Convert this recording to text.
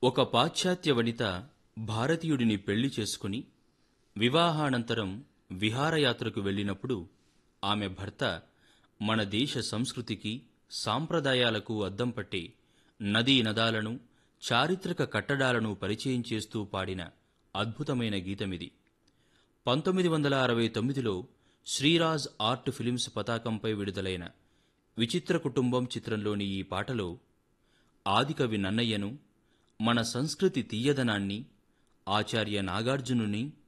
ఒక పాశ్చాత్య వనిత భారతీయుడిని పెళ్లి చేసుకుని వివాహానంతరం విహారయాత్రకు వెళ్ళినప్పుడు ఆమె భర్త మన దేశ సంస్కృతికి సాంప్రదాయాలకు అద్దం పట్టే నదీ నదాలను చారిత్రక కట్టడాలను పరిచయం చేస్తూ పాడిన అద్భుతమైన గీతమిది పంతొమ్మిది వందల అరవై తొమ్మిదిలో శ్రీరాజ్ ఆర్ట్ ఫిలిమ్స్ పతాకంపై విడుదలైన విచిత్ర కుటుంబం చిత్రంలోని ఈ పాటలో ఆదికవి నన్నయ్యను మన సంస్కృతి తీయదనాన్ని ఆచార్య నాగార్జునుని